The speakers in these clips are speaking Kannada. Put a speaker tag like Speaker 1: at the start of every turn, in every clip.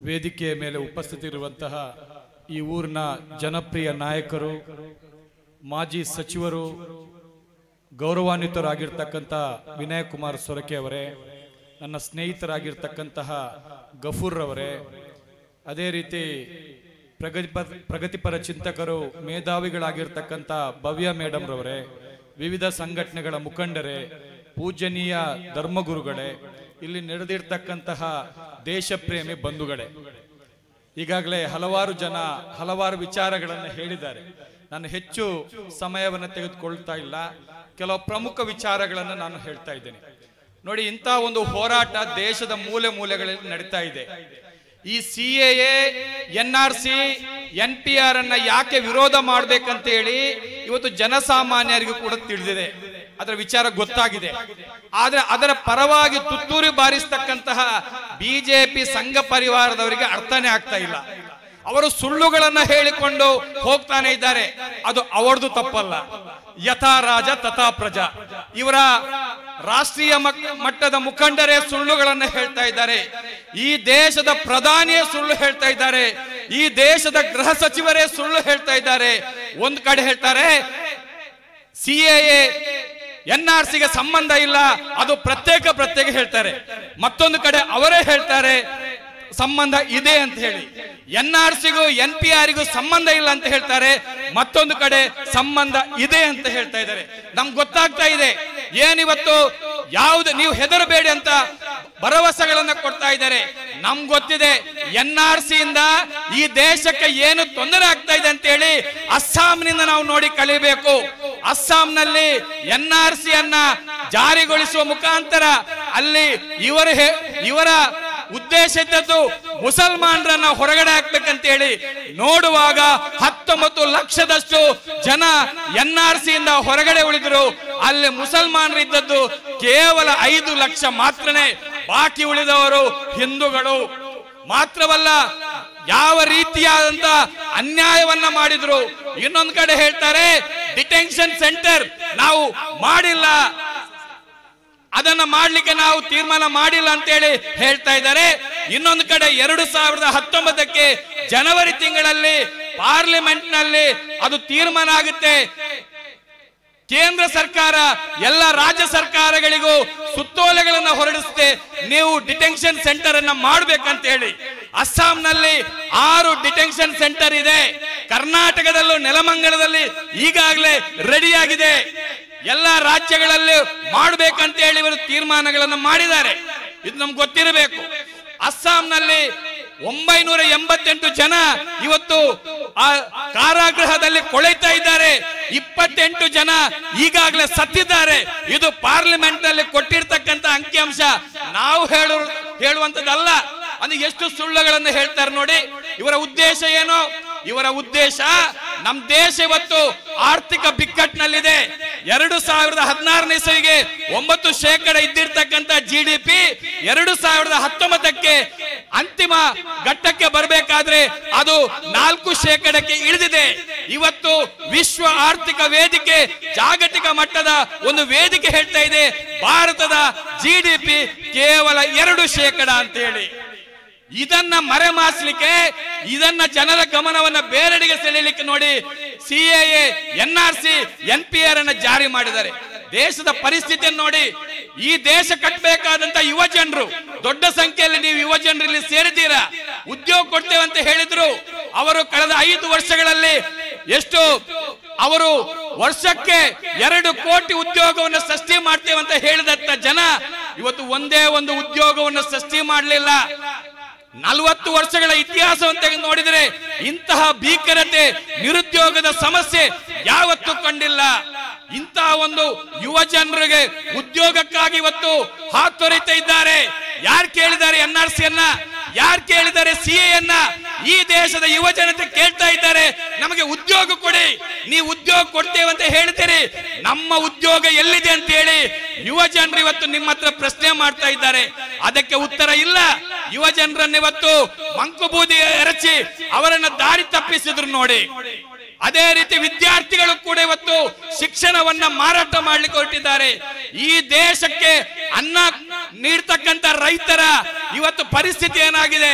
Speaker 1: ವೇದಿಕೆಯ ಮೇಲೆ ಉಪಸ್ಥಿತಿರುವಂತಹ ಈ ಊರಿನ ಜನಪ್ರಿಯ ನಾಯಕರು ಮಾಜಿ ಸಚಿವರು ಗೌರವಾನ್ವಿತರಾಗಿರ್ತಕ್ಕಂಥ ವಿನಯ್ ಕುಮಾರ್ ಸೊರಕೆ ಅವರೇ ನನ್ನ ಸ್ನೇಹಿತರಾಗಿರ್ತಕ್ಕಂತಹ ಗಫೂರ್ ಅವರೇ ಅದೇ ರೀತಿ ಪ್ರಗತಿಪರ ಪ್ರಗತಿಪರ ಚಿಂತಕರು ಮೇಧಾವಿಗಳಾಗಿರ್ತಕ್ಕಂಥ ಭವ್ಯ ಮೇಡಮ್ ರವರೇ ವಿವಿಧ ಸಂಘಟನೆಗಳ ಮುಖಂಡರೇ ಪೂಜನೀಯ ಧರ್ಮಗುರುಗಳೇ ಇಲ್ಲಿ ನಡೆದಿರ್ತಕ್ಕಂತಹ ದೇಶಪ್ರೇಮಿ ಬಂಧುಗಳೇ ಈಗಾಗಲೇ ಹಲವಾರು ಜನ ಹಲವಾರು ವಿಚಾರಗಳನ್ನು ಹೇಳಿದ್ದಾರೆ ನಾನು ಹೆಚ್ಚು ಸಮಯವನ್ನು ತೆಗೆದುಕೊಳ್ತಾ ಇಲ್ಲ ಕೆಲವು ಪ್ರಮುಖ ವಿಚಾರಗಳನ್ನು ನಾನು ಹೇಳ್ತಾ ಇದ್ದೇನೆ ನೋಡಿ ಇಂಥ ಒಂದು ಹೋರಾಟ ದೇಶದ ಮೂಲೆ ಮೂಲೆಗಳಲ್ಲಿ ನಡೀತಾ ಇದೆ ಈ C A N R C N P R ಅನ್ನ ಯಾಕೆ ವಿರೋಧ ಮಾಡ್ಬೇಕಂತ ಹೇಳಿ ಇವತ್ತು ಜನಸಾಮಾನ್ಯರಿಗೂ ಕೂಡ ತಿಳಿದಿದೆ ಅದರ ವಿಚಾರ ಗೊತ್ತಾಗಿದೆ ಆದ್ರೆ ಅದರ ಪರವಾಗಿ ತುತ್ತೂರಿ ಬಾರಿಸ್ತಕ್ಕಂತಹ ಬಿಜೆಪಿ ಸಂಘ ಪರಿವಾರದವರಿಗೆ ಅರ್ಥನೇ ಆಗ್ತಾ ಇಲ್ಲ ಅವರು ಸುಳ್ಳುಗಳನ್ನ ಹೇಳಿಕೊಂಡು ಹೋಗ್ತಾನೆ ಇದ್ದಾರೆ ಅದು ಅವರದು ತಪ್ಪಲ್ಲ ಯಥಾ ರಾಜ ತಥಾ ಪ್ರಜಾ ಇವರ ರಾಷ್ಟ್ರೀಯ ಮಕ್- ಮಟ್ಟದ ಮುಖಂಡರೇ ಸುಳ್ಳುಗಳನ್ನ ಹೇಳ್ತಾ ಇದ್ದಾರೆ ಈ ದೇಶದ ಪ್ರಧಾನಿಯೇ ಸುಳ್ಳು ಹೇಳ್ತಾ ಇದ್ದಾರೆ ಈ ದೇಶದ ಗೃಹ ಸಚಿವರೇ ಸುಳ್ಳು ಹೇಳ್ತಾ ಇದ್ದಾರೆ ಒಂದ್ ಕಡೆ ಹೇಳ್ತಾರೆ ಸಿಎಎ ಎನ್ ಆರ್ ಸಿಗೆ ಸಂಬಂಧ ಇಲ್ಲ ಅದು ಪ್ರತ್ಯೇಕ ಪ್ರತ್ಯೇಕ ಹೇಳ್ತಾರೆ ಮತ್ತೊಂದು ಕಡೆ ಅವರೇ ಹೇಳ್ತಾರೆ ಸಂಬಂಧ ಇದೆ ಅಂತ ಹೇಳಿ ಎನ್ ಆರ್ ಸಿಗೂ ಎನ್ ಪಿ ಆರ್ಗೂ ಸಂಬಂಧ ಇಲ್ಲ ಅಂತ ಹೇಳ್ತಾರೆ ಮತ್ತೊಂದು ಕಡೆ ಸಂಬಂಧ ಇದೆ ಅಂತ ಹೇಳ್ತಾ ಇದ್ದಾರೆ ನಮ್ಗೆ ಗೊತ್ತಾಗ್ತಾ ಇದೆ ಏನಿವತ್ತು ಯಾವ್ದು ನೀವು ಹೆದರಬೇಡಿ ಅಂತ ಭರವಸೆಗಳನ್ನ ಕೊಡ್ತಾ ಇದ್ದಾರೆ ನಮ್ಗೆ ಗೊತ್ತಿದೆ ಎನ್ ಆರ್ ಸಿ ಇಂದ ಈ ದೇಶಕ್ಕೆ ಏನು ತೊಂದರೆ ಆಗ್ತಾ ಇದೆ ಅಂತ ಹೇಳಿ ಅಸ್ಸಾಂನಿಂದ ನಾವು ನೋಡಿ ಕಲಿಬೇಕು ಅಸ್ಸಾಂನಲ್ಲಿ ಎನ್ ಆರ್ ಸಿ ಅನ್ನ ಜಾರಿಗೊಳಿಸುವ ಮುಖಾಂತರ ಅಲ್ಲಿ ಇವರು ಹೇ- ಇವರ ಉದ್ದೇಶ ಇದ್ದದ್ದು ಮುಸಲ್ಮಾನರನ್ನ ಹೊರಗಡೆ ಹಾಕ್ಬೇಕಂತ ಹೇಳಿ ನೋಡುವಾಗ ಹತ್ತೊಂಬತ್ತು ಲಕ್ಷದಷ್ಟು ಜನ ಎನ್ ಆರ್ ಸಿ ಇಂದ ಹೊರಗಡೆ ಉಳಿದ್ರು ಅಲ್ಲಿ ಮುಸಲ್ಮಾನರು ಇದ್ದದ್ದು ಕೇವಲ ಐದು ಲಕ್ಷ ಮಾತ್ರನೇ ಬಾಕಿ ಉಳಿದವರು ಹಿಂದೂಗಳು ಮಾತ್ರವಲ್ಲ ಯಾವ ರೀತಿಯಾದಂತ ಅನ್ಯಾಯವನ್ನ ಮಾಡಿದ್ರು ಇನ್ನೊಂದು ಕಡೆ ಹೇಳ್ತಾರೆ ಡಿಟೆನ್ಷನ್ ಸೆಂಟರ್ ನಾವು ಮಾಡಿಲ್ಲ ಅದನ್ನ ಮಾಡ್ಲಿಕ್ಕೆ ನಾವು ತೀರ್ಮಾನ ಮಾಡಿಲ್ಲ ಅಂತೇಳಿ ಹೇಳ್ತಾ ಇದ್ದಾರೆ ಇನ್ನೊಂದು ಕಡೆ ಎರಡು ಸಾವಿರದ ಹತ್ತೊಂಬತ್ತಕ್ಕೆ ಜನವರಿ ತಿಂಗಳಲ್ಲಿ ಪಾರ್ಲಿಮೆಂಟ್ ನಲ್ಲಿ ಅದು ತೀರ್ಮಾನ ಆಗುತ್ತೆ ಕೇಂದ್ರ ಸರ್ಕಾರ ಎಲ್ಲ ರಾಜ್ಯ ಸರ್ಕಾರಗಳಿಗೂ ಸುತ್ತೋಲೆಗಳನ್ನು ಹೊರಡಿಸುತ್ತೆ ನೀವು ಡಿಟೆನ್ಷನ್ ಸೆಂಟರ್ ಅನ್ನ ಮಾಡ್ಬೇಕಂತ ಹೇಳಿ ಅಸ್ಸಾಂನಲ್ಲಿ ಆರು ಡಿಟೆನ್ಷನ್ ಸೆಂಟರ್ ಇದೆ ಕರ್ನಾಟಕದಲ್ಲೂ ನೆಲಮಂಗಲದಲ್ಲಿ ಈಗಾಗಲೇ ರೆಡಿಯಾಗಿದೆ ಎಲ್ಲ ರಾಜ್ಯಗಳಲ್ಲಿ ಮಾಡ್ಬೇಕಂತ ಹೇಳಿ ಇವರು ತೀರ್ಮಾನಗಳನ್ನು ಮಾಡಿದ್ದಾರೆ ಇದು ನಮ್ಗೆ ಗೊತ್ತಿರಬೇಕು ಅಸ್ಸಾಂನಲ್ಲಿ ಒಂಬೈನೂರ ಎಂಬತ್ತೆಂಟು ಜನ ಇವತ್ತು ಆ ಕಾರಾಗೃಹದಲ್ಲಿ ಕೊಳೆತಾ ಇದ್ದಾರೆ ಇಪ್ಪತ್ತೆಂಟು ಜನ ಈಗಾಗಲೇ ಸತ್ತಿದ್ದಾರೆ ಇದು ಪಾರ್ಲಿಮೆಂಟ್ ನಲ್ಲಿ ಕೊಟ್ಟಿರ್ತಕ್ಕಂತ ಅಂಕಿಅಂಶ ನಾವು ಹೇಳು ಹೇಳುವಂತದ್ದಲ್ಲ ಅಂದ್ರೆ ಎಷ್ಟು ಸುಳ್ಳುಗಳನ್ನು ಹೇಳ್ತಾರೆ ನೋಡಿ ಇವರ ಉದ್ದೇಶ ಏನು ಇವರ ಉದ್ದೇಶ ನಮ್ ದೇಶ ಇವತ್ತು ಆರ್ಥಿಕ ಬಿಕ್ಕಟ್ಟಿನಲ್ಲಿದೆ ಎರಡು ಸಾವಿರದ ಹದಿನಾರನೇ ಇಸವಿಗೆ ಒಂಬತ್ತು ಶೇಕಡ ಇದ್ದಿರ್ತಕ್ಕಂಥ ಜಿ ಡಿ ಪಿ ಎರಡು ಸಾವಿರದ ಹತ್ತೊಂಬತ್ತಕ್ಕೆ ಅಂತಿಮ ಘಟ್ಟಕ್ಕೆ ಬರಬೇಕಾದ್ರೆ ಅದು ನಾಲ್ಕು ಶೇಕಡಕ್ಕೆ ಇಳಿದಿದೆ ಇವತ್ತು ವಿಶ್ವ ಆರ್ಥಿಕ ವೇದಿಕೆ ಜಾಗತಿಕ ಮಟ್ಟದ ಒಂದು ವೇದಿಕೆ ಹೇಳ್ತಾ ಇದೆ ಭಾರತದ ಜಿ ಡಿ ಪಿ ಕೇವಲ ಎರಡು ಶೇಕಡ ಅಂತ ಹೇಳಿ ಇದನ್ನ ಮರೆಮಾಚಲಿಕ್ಕೆ ಇದನ್ನ ಜನರ ಗಮನವನ್ನ ಬೇರೆಡೆಗೆ ಸೆಳೆಯಲಿಕ್ಕೆ ನೋಡಿ CAA N R C N P R ಅನ್ನ ಜಾರಿ ಮಾಡಿದ್ದಾರೆ ದೇಶದ ಪರಿಸ್ಥಿತಿಯನ್ನು ನೋಡಿ ಈ ದೇಶ ಕಟ್ಟಬೇಕಾದಂತ ಯುವ ಜನರು ದೊಡ್ಡ ಸಂಖ್ಯೆಯಲ್ಲಿ ನೀವು ಯುವ ಜನರು ಇಲ್ಲಿ ಸೇರಿದ್ದೀರಾ ಉದ್ಯೋಗ ಕೊಡ್ತೇವೆ ಅಂತ ಹೇಳಿದ್ರು ಅವರು ಕಳೆದ ಐದು ವರ್ಷಗಳಲ್ಲಿ ಎಷ್ಟು ಅವರು ವರ್ಷಕ್ಕೆ ಎರಡು ಕೋಟಿ ಉದ್ಯೋಗವನ್ನು ಸೃಷ್ಟಿ ಮಾಡ್ತೇವೆ ಅಂತ ಹೇಳಿದಂತ ಜನ ಇವತ್ತು ಒಂದೇ ಒಂದು ಉದ್ಯೋಗವನ್ನು ಸೃಷ್ಟಿ ಮಾಡಲಿಲ್ಲ ನಲವತ್ತು ವರ್ಷಗಳ ಇತಿಹಾಸವನ್ನು ತೆಗೆದು ನೋಡಿದರೆ ಇಂತಹ ಭೀಕರತೆ ನಿರುದ್ಯೋಗದ ಸಮಸ್ಯೆ ಯಾವತ್ತೂ ಕಂಡಿಲ್ಲ ಇಂತಹ ಒಂದು ಯುವ ಜನರಿಗೆ ಉದ್ಯೋಗಕ್ಕಾಗಿ ಇವತ್ತು ಹಾತೊರಿತಾ ಇದ್ದಾರೆ ಯಾರು ಕೇಳಿದ್ದಾರೆ ಎನ್ ಆರ್ ಸಿ ಅನ್ನ ಯಾರು ಕೇಳಿದ್ದಾರೆ ಸಿ ಅನ್ನ ಈ ದೇಶದ ಯುವ ಜನತೆ ಕೇಳ್ತಾ ಇದ್ದಾರೆ ನಮಗೆ ಉದ್ಯೋಗ ಕೊಡಿ ನೀವು ಉದ್ಯೋಗ ಕೊಡ್ತೇವೆ ಅಂತ ಹೇಳ್ತೀರಿ ನಮ್ಮ ಉದ್ಯೋಗ ಎಲ್ಲಿದೆ ಅಂತ ಹೇಳಿ ಯುವ ಜನರು ಇವತ್ತು ನಿಮ್ಮ ಹತ್ರ ಪ್ರಶ್ನೆ ಮಾಡ್ತಾ ಇದ್ದಾರೆ ಅದಕ್ಕೆ ಉತ್ತರ ಇಲ್ಲ ಯುವ ಜನರನ್ನ ಇವತ್ತು ಮಂಕುಬೂದಿ ಎರಚಿ ಅವರನ್ನ ದಾರಿ ತಪ್ಪಿಸಿದ್ರು ನೋಡಿ ಅದೇ ರೀತಿ ವಿದ್ಯಾರ್ಥಿಗಳು ಕೂಡ ಇವತ್ತು ಶಿಕ್ಷಣವನ್ನ ಮಾರಾಟ ಮಾಡ್ಲಿಕ್ಕೆ ಹೊರಟಿದ್ದಾರೆ ಈ ದೇಶಕ್ಕೆ ಅನ್ನ ನೀಡ್ತಕ್ಕಂತ ರೈತರ ಇವತ್ತು ಪರಿಸ್ಥಿತಿ ಏನಾಗಿದೆ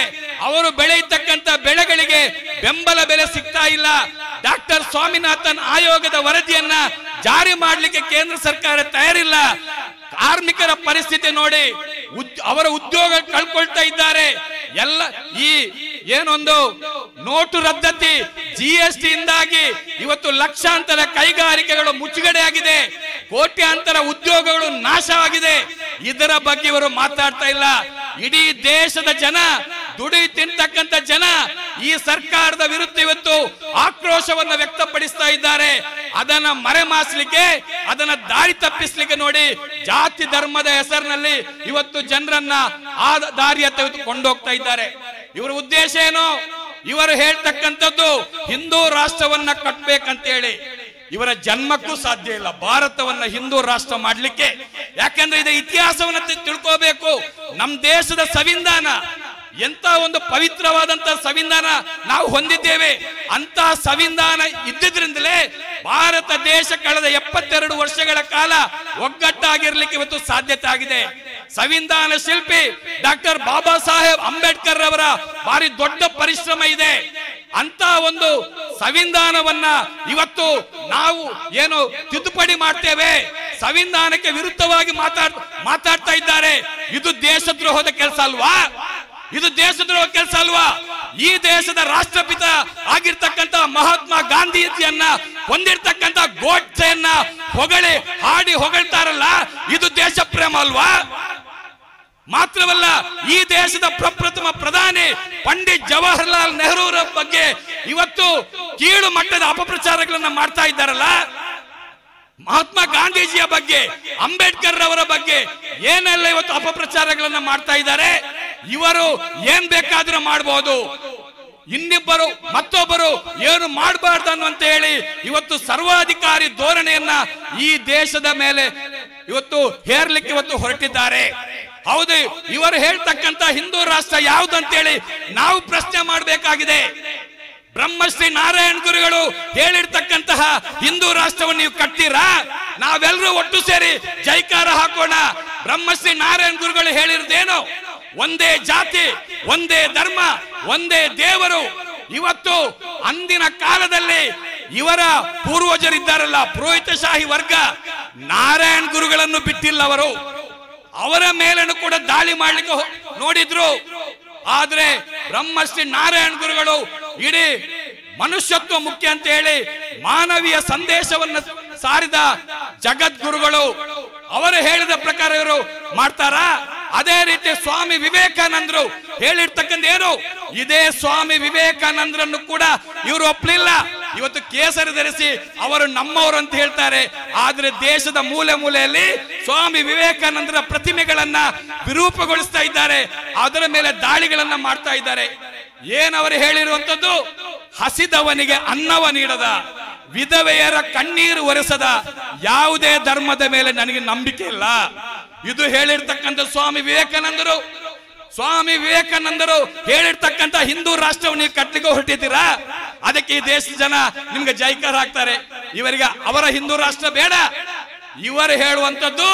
Speaker 1: ಅವರು ಬೆಳೆಯತಕ್ಕಂತ ಬೆಳೆಗಳಿಗೆ ಬೆಂಬಲ ಬೆಲೆ ಸಿಗ್ತಾ ಇಲ್ಲ ಡಾಕ್ಟರ್ ಸ್ವಾಮಿನಾಥನ್ ಆಯೋಗದ ವರದಿಯನ್ನ ಜಾರಿ ಮಾಡಲಿಕ್ಕೆ ಕೇಂದ್ರ ಸರ್ಕಾರ ತಯಾರಿಲ್ಲ ಕಾರ್ಮಿಕರ ಪರಿಸ್ಥಿತಿ ನೋಡಿ ಉದ್- ಅವರ ಉದ್ಯೋಗ ಕಳ್ಕೊಳ್ತಾ ಇದ್ದಾರೆ ಎಲ್ಲ ಈ ಏನೊಂದು ನೋಟು ರದ್ದತಿ ಜಿ ಎಸ್ ಟಿ ಇಂದಾಗಿ ಇವತ್ತು ಲಕ್ಷಾಂತರ ಕೈಗಾರಿಕೆಗಳು ಮುಚ್ಚುಗಡೆಯಾಗಿದೆ ಕೋಟ್ಯಾಂತರ ಉದ್ಯೋಗಗಳು ನಾಶವಾಗಿದೆ ಇದರ ಬಗ್ಗೆ ಇವರು ಮಾತಾಡ್ತಾ ಇಲ್ಲ ಇಡೀ ದೇಶದ ಜನ ದುಡಿ ತಿಂತಕ್ಕಂತ ಜನ ಈ ಸರ್ಕಾರದ ವಿರುದ್ಧ ಇವತ್ತು ಆಕ್ರೋಶವನ್ನ ವ್ಯಕ್ತಪಡಿಸ್ತಾ ಇದ್ದಾರೆ ಅದನ್ನ ಮರೆಮಾಚಲಿಕ್ಕೆ ಅದನ್ನ ದಾರಿ ತಪ್ಪಿಸ್ಲಿಕ್ಕೆ ನೋಡಿ ಜಾತಿ ಧರ್ಮದ ಹೆಸರಿನಲ್ಲಿ ಇವತ್ತು ಜನರನ್ನ ಆ ದಾರಿಯ ತೆಗೆದು ಕೊಂಡೋಗ್ತಾ ಇದ್ದಾರೆ ಇವರ ಉದ್ದೇಶ ಏನು ಇವರು ಹೇಳ್ತಕ್ಕಂಥದ್ದು ಹಿಂದೂ ರಾಷ್ಟ್ರವನ್ನ ಕಟ್ಬೇಕಂತ ಹೇಳಿ ಇವರ ಜನ್ಮಕ್ಕೂ ಸಾಧ್ಯ ಇಲ್ಲ ಭಾರತವನ್ನ ಹಿಂದೂ ರಾಷ್ಟ್ರ ಮಾಡ್ಲಿಕ್ಕೆ ಯಾಕಂದ್ರೆ ಇದರ ಇತಿಹಾಸವನ್ನ ತಿ- ತಿಳ್ಕೋಬೇಕು ನಮ್ ದೇಶದ ಸಂವಿಧಾನ ಎಂತ ಒಂದು ಪವಿತ್ರವಾದಂತ ಸಂವಿಧಾನ ನಾವು ಹೊಂದಿದ್ದೇವೆ ಅಂತ ಸಂವಿಧಾನ ಇದ್ದಿದ್ರಿಂದಲೇ ಭಾರತ ದೇಶ ಕಳೆದ ಎಪ್ಪತ್ತೆರಡು ವರ್ಷಗಳ ಕಾಲ ಒಗ್ಗಟ್ಟಾಗಿರ್ಲಿಕ್ಕೆ ಇವತ್ತು ಸಾಧ್ಯತೆ ಆಗಿದೆ ಸಂವಿಧಾನ ಶಿಲ್ಪಿ ಡಾಕ್ಟರ್ ಬಾಬಾ ಸಾಹೇಬ್ ಅಂಬೇಡ್ಕರ್ ಅವರ ಭಾರಿ ದೊಡ್ಡ ಪರಿಶ್ರಮ ಇದೆ ಅಂತ ಒಂದು ಸಂವಿಧಾನವನ್ನ ಇವತ್ತು ನಾವು ಏನು ತಿದ್ದುಪಡಿ ಮಾಡ್ತೇವೆ ಸಂವಿಧಾನಕ್ಕೆ ವಿರುದ್ಧವಾಗಿ ಮಾತಾಡ್ ಮಾತಾಡ್ತಾ ಇದ್ದಾರೆ ಇದು ದೇಶದ್ರೋಹದ ಕೆಲಸ ಅಲ್ವಾ ಇದು ದೇಶದ್ರೋಹ ಕೆಲಸ ಅಲ್ವಾ ಈ ದೇಶದ ರಾಷ್ಟ್ರಪಿತ ಆಗಿರ್ತಕ್ಕಂತ ಮಹಾತ್ಮ ಗಾಂಧೀಜಿಯನ್ನ ಹೊಂದಿರ್ತಕ್ಕಂತ ಗೋಡ್ಸೆಯನ್ನ ಹೊಗಳಿ ಹಾಡಿ ಹೊಗಳ್ತಾರಲ್ಲ ಇದು ದೇಶ ಪ್ರೇಮ ಅಲ್ವಾ ಮಾತ್ರವಲ್ಲ ಈ ದೇಶದ ಪ್ರಪ್ರಥಮ ಪ್ರಧಾನಿ ಪಂಡಿತ್ ಜವಾಹರ್ಲಾಲ್ ನೆಹರೂರ ಬಗ್ಗೆ ಇವತ್ತು ಕೀಳು ಮಟ್ಟದ ಅಪಪ್ರಚಾರಗಳನ್ನ ಮಾಡ್ತಾ ಇದ್ದಾರಲ್ಲ ಮಹಾತ್ಮ ಗಾಂಧೀಜಿಯ ಬಗ್ಗೆ ಅಂಬೇಡ್ಕರ್ ಅವರ ಬಗ್ಗೆ ಏನೆಲ್ಲ ಇವತ್ತು ಅಪಪ್ರಚಾರಗಳನ್ನ ಮಾಡ್ತಾ ಇದ್ದಾರೆ ಇವರು ಏನ್ ಬೇಕಾದ್ರೂ ಮಾಡಬಹುದು ಇನ್ನಿಬ್ಬರು ಮತ್ತೊಬ್ಬರು ಏನು ಮಾಡಬಾರ್ದು ಅನ್ನುವಂತ ಹೇಳಿ ಇವತ್ತು ಸರ್ವಾಧಿಕಾರಿ ಧೋರಣೆಯನ್ನ ಈ ದೇಶದ ಮೇಲೆ ಇವತ್ತು ಹೇರ್ಲಿಕ್ಕೆ ಇವತ್ತು ಹೊರಟಿದ್ದಾರೆ ಹೌದು ಇವರು ಹೇಳ್ತಕ್ಕಂತ ಹಿಂದೂ ರಾಷ್ಟ್ರ ಯಾವ್ದಂತೇಳಿ ನಾವು ಪ್ರಶ್ನೆ ಮಾಡಬೇಕಾಗಿದೆ ಬ್ರಹ್ಮಶ್ರೀ ನಾರಾಯಣ ಗುರುಗಳು ಹೇಳಿರ್ತಕ್ಕಂತಹ ಹಿಂದೂ ರಾಷ್ಟ್ರವನ್ನು ನೀವು ಕಟ್ತೀರಾ ನಾವೆಲ್ಲರೂ ಒಟ್ಟು ಸೇರಿ ಜೈಕಾರ ಹಾಕೋಣ ಬ್ರಹ್ಮಶ್ರೀ ನಾರಾಯಣ ಗುರುಗಳು ಹೇಳಿರೋದೇನು ಒಂದೇ ಜಾತಿ ಒಂದೇ ಧರ್ಮ ಒಂದೇ ದೇವರು ಇವತ್ತು ಅಂದಿನ ಕಾಲದಲ್ಲಿ ಇವರ ಪೂರ್ವಜರಿದ್ದಾರಲ್ಲ ಪುರೋಹಿತಶಾಹಿ ವರ್ಗ ನಾರಾಯಣ ಗುರುಗಳನ್ನು ಬಿಟ್ಟಿಲ್ಲ ಅವರು ಅವರ ಮೇಲೂ ಕೂಡ ದಾಳಿ ಮಾಡ್ಲಿಕ್ಕೆ ಹೋ- ನೋಡಿದ್ರು ಆದ್ರೆ ಬ್ರಹ್ಮಶ್ರೀ ನಾರಾಯಣ ಗುರುಗಳು ಇಡೀ ಮನುಷ್ಯತ್ವ ಮುಖ್ಯ ಅಂತ ಹೇಳಿ ಮಾನವೀಯ ಸಂದೇಶವನ್ನು ಸಾರಿದ ಜಗದ್ಗುರುಗಳು ಅವರು ಹೇಳಿದ ಪ್ರಕಾರ ಇವರು ಮಾಡ್ತಾರಾ ಅದೇ ರೀತಿ ಸ್ವಾಮಿ ವಿವೇಕಾನಂದರು ಹೇಳಿರ್ತಕ್ಕಂಥ ಏನು ಇದೇ ಸ್ವಾಮಿ ವಿವೇಕಾನಂದರನ್ನು ಕೂಡ ಇವರು ಒಪ್ಪಲಿಲ್ಲ ಇವತ್ತು ಕೇಸರಿ ಧರಿಸಿ ಅವರು ನಮ್ಮವರು ಅಂತ ಹೇಳ್ತಾರೆ ಆದ್ರೆ ದೇಶದ ಮೂಲೆ ಮೂಲೆಯಲ್ಲಿ ಸ್ವಾಮಿ ವಿವೇಕಾನಂದರ ಪ್ರತಿಮೆಗಳನ್ನ ವಿರೂಪಗೊಳಿಸ್ತಾ ಇದ್ದಾರೆ ಅದರ ಮೇಲೆ ದಾಳಿಗಳನ್ನ ಮಾಡ್ತಾ ಇದ್ದಾರೆ ಏನವರು ಹೇಳಿರುವಂತದ್ದು ಹಸಿದವನಿಗೆ ಅನ್ನವ ನೀಡದ ವಿಧವೆಯರ ಕಣ್ಣೀರು ಒರೆಸದ ಯಾವುದೇ ಧರ್ಮದ ಮೇಲೆ ನನಗೆ ನಂಬಿಕೆ ಇಲ್ಲ ಇದು ಹೇಳಿರ್ತಕ್ಕಂಥ ಸ್ವಾಮಿ ವಿವೇಕಾನಂದರು ಸ್ವಾಮಿ ವಿವೇಕಾನಂದರು ಹೇಳಿರ್ತಕ್ಕಂಥ ಹಿಂದೂ ರಾಷ್ಟ್ರವನ್ನು ನೀವು ಕಟ್ಲಿಕ್ಕೆ ಹೊರಟಿದ್ದೀರಾ ಅದಕ್ಕೆ ಈ ದೇಶದ ಜನ ನಿಮ್ಗೆ ಜೈಕಾರ ಹಾಕ್ತಾರೆ ಇವರಿಗೆ ಅವರ ಹಿಂದೂ ರಾಷ್ಟ್ರ ಬೇಡ ಇವರು ಹೇಳುವಂತದ್ದು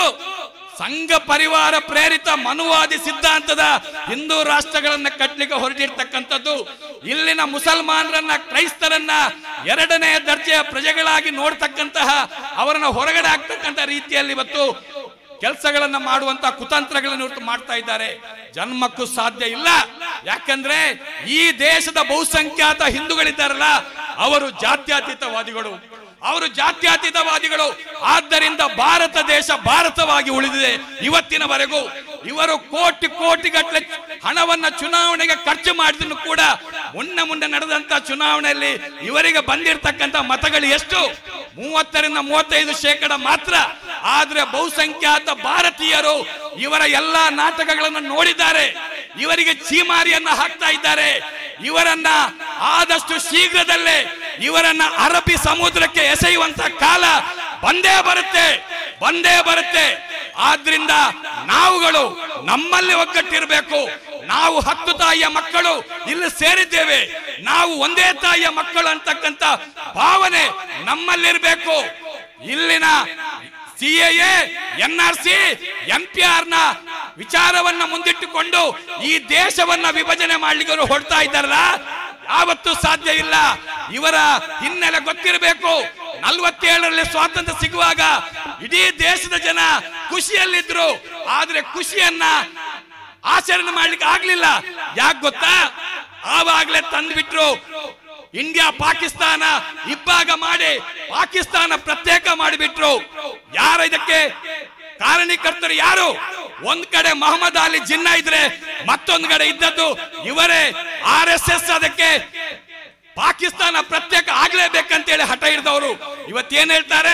Speaker 1: ಸಂಘ ಪರಿವಾರ ಪ್ರೇರಿತ ಮನುವಾದಿ ಸಿದ್ಧಾಂತದ ಹಿಂದೂ ರಾಷ್ಟ್ರಗಳನ್ನ ಕಟ್ಲಿಕ್ಕೆ ಹೊರಟಿರ್ತಕ್ಕಂಥದ್ದು ಇಲ್ಲಿನ ಮುಸಲ್ಮಾನರನ್ನ ಕ್ರೈಸ್ತರನ್ನ ಎರಡನೇ ದರ್ಜೆಯ ಪ್ರಜೆಗಳಾಗಿ ನೋಡ್ತಕ್ಕಂತಹ ಅವರನ್ನ ಹೊರಗಡೆ ಆಗ್ತಕ್ಕಂಥ ರೀತಿಯಲ್ಲಿ ಇವತ್ತು ಕೆಲಸಗಳನ್ನ ಮಾಡುವಂತ ಕುತಂತ್ರಗಳನ್ನು ಇವತ್ತು ಮಾಡ್ತಾ ಇದ್ದಾರೆ ಜನ್ಮಕ್ಕೂ ಸಾಧ್ಯ ಇಲ್ಲ ಯಾಕಂದ್ರೆ ಈ ದೇಶದ ಬಹುಸಂಖ್ಯಾತ ಹಿಂದೂಗಳಿದ್ದಾರಲ್ಲ ಅವರು ಜಾತ್ಯತೀತವಾದಿಗಳು ಅವರು ಜಾತ್ಯತೀತವಾದಿಗಳು ಆದ್ದರಿಂದ ಭಾರತ ದೇಶ ಭಾರತವಾಗಿ ಉಳಿದಿದೆ ಇವತ್ತಿನವರೆಗೂ ಇವರು ಕೋಟಿ ಕೋಟಿ ಗಟ್ಟಲೆ ಹಣವನ್ನ ಚುನಾವಣೆಗೆ ಖರ್ಚು ಮಾಡಿದ್ರು ಕೂಡ ಮುನ್ನ ಮುನ್ನ ನಡೆದಂತ ಚುನಾವಣೆಯಲ್ಲಿ ಇವರಿಗೆ ಬಂದಿರತಕ್ಕಂತ ಮತಗಳು ಎಷ್ಟು ಮೂವತ್ತರಿಂದ ಮೂವತ್ತೈದು ಶೇಕಡ ಮಾತ್ರ ಆದ್ರೆ ಬಹುಸಂಖ್ಯಾತ ಭಾರತೀಯರು ಇವರ ಎಲ್ಲಾ ನಾಟಕಗಳನ್ನು ನೋಡಿದ್ದಾರೆ ಇವರಿಗೆ ಚೀಮಾರಿಯನ್ನ ಹಾಕ್ತಾ ಇದ್ದಾರೆ ಇವರನ್ನ ಆದಷ್ಟು ಶೀಘ್ರದಲ್ಲೇ ಇವರನ್ನ ಅರಬ್ಬಿ ಸಮುದ್ರಕ್ಕೆ ಎಸೆಯುವಂತ ಕಾಲ ಬಂದೇ ಬರುತ್ತೆ ಬಂದೇ ಬರುತ್ತೆ ಆದ್ರಿಂದ ನಾವುಗಳು ನಮ್ಮಲ್ಲಿ ಒಗ್ಗಟ್ಟಿರಬೇಕು ನಾವು ಹತ್ತು ತಾಯಿಯ ಮಕ್ಕಳು ಇಲ್ಲಿ ಸೇರಿದ್ದೇವೆ ನಾವು ಒಂದೇ ತಾಯಿಯ ಮಕ್ಕಳು ಅಂತಕ್ಕಂತ ಭಾವನೆ ನಮ್ಮಲ್ಲಿರ್ಬೇಕು ಇಲ್ಲಿನ
Speaker 2: CAA NR C N P R ನ ವಿಚಾರವನ್ನ ಮುಂದಿಟ್ಟುಕೊಂಡು ಈ ದೇಶವನ್ನ ವಿಭಜನೆ ಮಾಡ್ಲಿಕ್ಕೆ ಅವರು ಹೊಡ್ತಾ ಇದ್ದಾರಲ್ಲ ಯಾವತ್ತೂ ಸಾಧ್ಯ ಇಲ್ಲ ಇವರ ಹಿನ್ನೆಲೆ ಗೊತ್ತಿರಬೇಕು ನಲ್ವತ್ತೇಳರಲ್ಲಿ ಸ್ವಾತಂತ್ರ್ಯ ಸಿಗುವಾಗ ಇಡೀ ದೇಶದ ಜನ ಖುಷಿಯಲ್ಲಿದ್ರು ಆದ್ರೆ ಖುಷಿಯನ್ನ ಆಚರಣೆ ಮಾಡ್ಲಿಕ್ಕೆ ಆಗ್ಲಿಲ್ಲ ಯಾಕೆ ಗೊತ್ತಾ ಆವಾಗ್ಲೇ ತಂದ್ಬಿಟ್ರು ಇಂಡಿಯಾ ಪಾಕಿಸ್ತಾನ ಇಬ್ಬಾಗ ಮಾಡಿ ಪಾಕಿಸ್ತಾನ ಪ್ರತ್ಯೇಕ ಮಾಡಿಬಿಟ್ರು ಯಾರ ಇದಕ್ಕೆ ಕಾರಣೀಕರ್ತರು ಯಾರು ಒಂದ್ ಕಡೆ ಮೊಹಮ್ಮದ್ ಅಲಿ ಜಿನ್ನಾ ಇದ್ರೆ ಮತ್ತೊಂದ್ ಕಡೆ ಇದ್ದದ್ದು ಇವರೇ ಆರ್ ಎಸ್ ಎಸ್ ಅದಕ್ಕೆ ಪಾಕಿಸ್ತಾನ ಪ್ರತ್ಯೇಕ ಆಗ್ಲೇಬೇಕಂತೇಳಿ ಹಠ ಹಿಡಿದವರು ಇವತ್ತೇನ್ ಹೇಳ್ತಾರೆ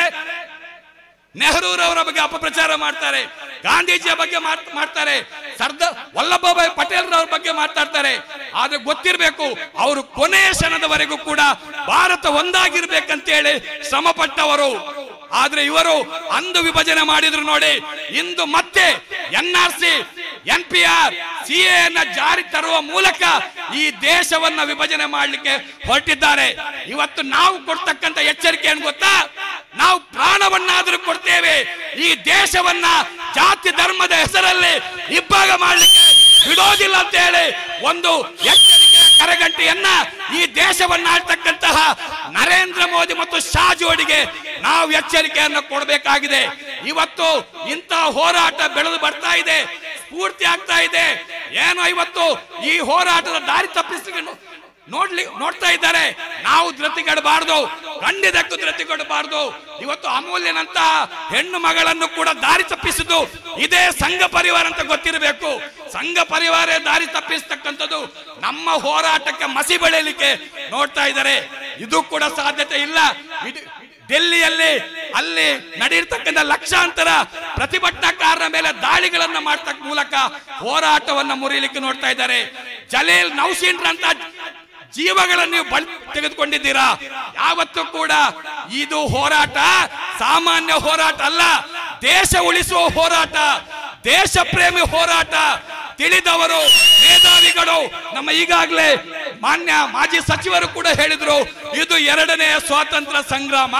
Speaker 2: ನೆಹರೂರವರ ಬಗ್ಗೆ ಅಪಪ್ರಚಾರ ಮಾಡ್ತಾರೆ ಗಾಂಧೀಜಿಯ ಬಗ್ಗೆ ಮಾತ್- ಮಾಡ್ತಾರೆ ಸರ್ದಾರ್ ವಲ್ಲಭಭಾಯ್ ಪಟೇಲ್ ರವರ ಬಗ್ಗೆ ಮಾತಾಡ್ತಾರೆ ಆದ್ರೆ ಗೊತ್ತಿರಬೇಕು ಅವರು ಕೊನೆಯ ಕ್ಷಣದವರೆಗೂ ಕೂಡ ಭಾರತ ಒಂದಾಗಿರ್ಬೇಕಂತೇಳಿ ಶ್ರಮ ಪಟ್ಟವರು ಆದ್ರೆ ಇವರು ಅಂದು ವಿಭಜನೆ ಮಾಡಿದ್ರು ನೋಡಿ ಇಂದು ಮತ್ತೆ N R C N P R C ಎನ್ನ ಜಾರಿ ತರುವ ಮೂಲಕ ಈ ದೇಶವನ್ನ ವಿಭಜನೆ ಮಾಡಲಿಕ್ಕೆ ಹೊರಟಿದ್ದಾರೆ ಇವತ್ತು ನಾವು ಕೊಡ್ತಕ್ಕಂತ ಎಚ್ಚರಿಕೆ ಏನ್ ಗೊತ್ತಾ ನಾವು ಪ್ರಾಣವನ್ನಾದರೂ ಕೊಡ್ತೇವೆ ಈ ದೇಶವನ್ನ ಜಾತಿ ಧರ್ಮದ ಹೆಸರಲ್ಲಿ ಇಬ್ಬಾಗ ಮಾಡಲಿಕ್ಕೆ ಬಿಡೋದಿಲ್ಲ ಅಂತ ಹೇಳಿ ಒಂದು ಎಚ್ಚರಿಕೆ ಕರೆಗಂಟೆಯನ್ನ ಈ ದೇಶವನ್ನ ಆಳ್ತಕ್ಕಂತಹ ನರೇಂದ್ರ ಮೋದಿ ಮತ್ತು ಶಾ ಜೋಡಿಗೆ ನಾವು ಎಚ್ಚರಿಕೆಯನ್ನು ಕೊಡಬೇಕಾಗಿದೆ ಇವತ್ತು ಇಂತಹ ಹೋರಾಟ ಬೆಳೆದು ಬರ್ತಾ ಇದೆ ಸ್ಫೂರ್ತಿ ಆಗ್ತಾ ಇದೆ ಏನೋ ಇವತ್ತು ಈ ಹೋರಾಟದ ದಾರಿ ತಪ್ಪಿಸಲಿಕ್ಕೆ ನೋ- ನೋಡ್ಲಿ ನೋಡ್ತಾ ಇದ್ದಾರೆ ನಾವು ಧೃತಿಗೆಡಬಾರ್ದು ಖಂಡಿತಕ್ಕೂ ಧೃತಿಗೆಡಬಾರ್ದು ಇವತ್ತು ಅಮೂಲ್ಯನಂತ ಹೆಣ್ಣು ಮಗಳನ್ನು ಕೂಡ ದಾರಿ ತಪ್ಪಿಸಿದ್ದು ಇದೇ ಸಂಘ ಪರಿವಾರ ಅಂತ ಗೊತ್ತಿರಬೇಕು ಸಂಘ ಪರಿವಾರ ದಾರಿ ತಪ್ಪಿಸ್ತಕ್ಕಂಥದ್ದು ನಮ್ಮ ಹೋರಾಟಕ್ಕೆ ಮಸಿ ಬೆಳೆಯಲಿಕ್ಕೆ ನೋಡ್ತಾ ಇದ್ದಾರೆ ಇದು ಕೂಡ ಸಾಧ್ಯತೆ ಇಲ್ಲ ಇದು ಡೆಲ್ಲಿಯಲ್ಲಿ ಅಲ್ಲಿ ನಡೆಯಿರ್ತಕ್ಕಂಥ ಲಕ್ಷಾಂತರ ಪ್ರತಿಭಟನಾಕಾರರ ಮೇಲೆ ದಾಳಿಗಳನ್ನ ಮಾಡ್ತಕ್ಕ ಮೂಲಕ ಹೋರಾಟವನ್ನ ಮುರಿಯಲಿಕ್ಕೆ ನೋಡ್ತಾ ಇದ್ದಾರೆ ಜಲೀಲ್ ನೌಸೀನ್ರಂತ ಜೀವಗಳನ್ನು ನೀವು ಬಳಿ ತೆಗೆದುಕೊಂಡಿದ್ದೀರಾ ಯಾವತ್ತೂ ಕೂಡ ಇದು ಹೋರಾಟ ಸಾಮಾನ್ಯ ಹೋರಾಟ ಅಲ್ಲ ದೇಶ ಉಳಿಸುವ ಹೋರಾಟ ದೇಶ ಪ್ರೇಮಿ ಹೋರಾಟ ತಿಳಿದವರು ಮೇಧಾವಿಗಳು ನಮ್ಮ ಈಗಾಗಲೇ ಮಾನ್ಯ ಮಾಜಿ ಸಚಿವರು ಕೂಡ ಹೇಳಿದ್ರು ಇದು ಎರಡನೆಯ ಸ್ವಾತಂತ್ರ್ಯ ಸಂಗ್ರಾಮ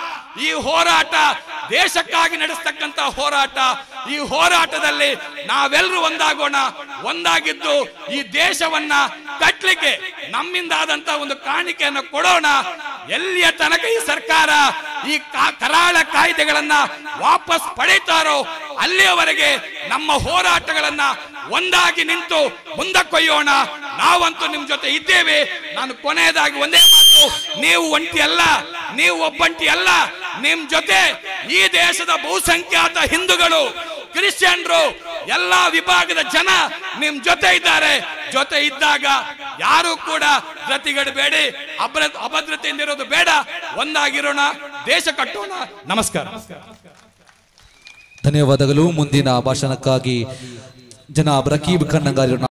Speaker 2: ಈ ಹೋರಾಟ ದೇಶಕ್ಕಾಗಿ ನಡೆಸ್ತಕ್ಕಂತ ಹೋರಾಟ ಈ ಹೋರಾಟದಲ್ಲಿ ನಾವೆಲ್ಲರೂ ಒಂದಾಗೋಣ ಒಂದಾಗಿದ್ದು ಈ ದೇಶವನ್ನ ಕಟ್ಲಿಕ್ಕೆ ನಮ್ಮಿಂದ ಆದಂತ ಒಂದು ಕಾಣಿಕೆಯನ್ನು ಕೊಡೋಣ ಎಲ್ಲಿಯ ತನಕ ಈ ಸರ್ಕಾರ ಈ ಕಾ- ಕರಾಳ ಕಾಯ್ದೆಗಳನ್ನ ವಾಪಸ್ ಪಡೀತಾರೋ ಅಲ್ಲಿಯವರೆಗೆ ನಮ್ಮ ಹೋರಾಟಗಳನ್ನ ಒಂದಾಗಿ ನಿಂತು ಮುಂದಕ್ಕೊಯ್ಯೋಣ ನಾವಂತೂ ನಿಮ್ ಜೊತೆ ಇದ್ದೇವೆ ನಾನು ಕೊನೆಯದಾಗಿ ಒಂದೇ ಮಾತು ನೀವು ಒಂಟಿ ಅಲ್ಲ ನೀವು ಒಬ್ಬಂಟಿ ಅಲ್ಲ ನಿಮ್ ಜೊತೆ ಈ ದೇಶದ ಬಹುಸಂಖ್ಯಾತ ಹಿಂದೂಗಳು ಕ್ರಿಶ್ಚಿಯನ್ರು ಎಲ್ಲಾ ವಿಭಾಗದ ಜನ ನಿಮ್ ಜೊತೆ ಇದ್ದಾರೆ ಜೊತೆ ಇದ್ದಾಗ ಯಾರು ಕೂಡ ಜೊತೆಗಡಬೇಡಿ ಅಭದ್ರ ಅಭದ್ರತೆಯಿಂದ ಇರೋದು ಬೇಡ ಒಂದಾಗಿರೋಣ ದೇಶ ಕಟ್ಟೋಣ ನಮಸ್ಕಾರ
Speaker 3: ಧನ್ಯವಾದಗಳು ಮುಂದಿನ ಭಾಷಣಕ್ಕಾಗಿ ಜನಾಬ್ ರಕೀಬ್ ಖನ್ನಂಗಾರಿ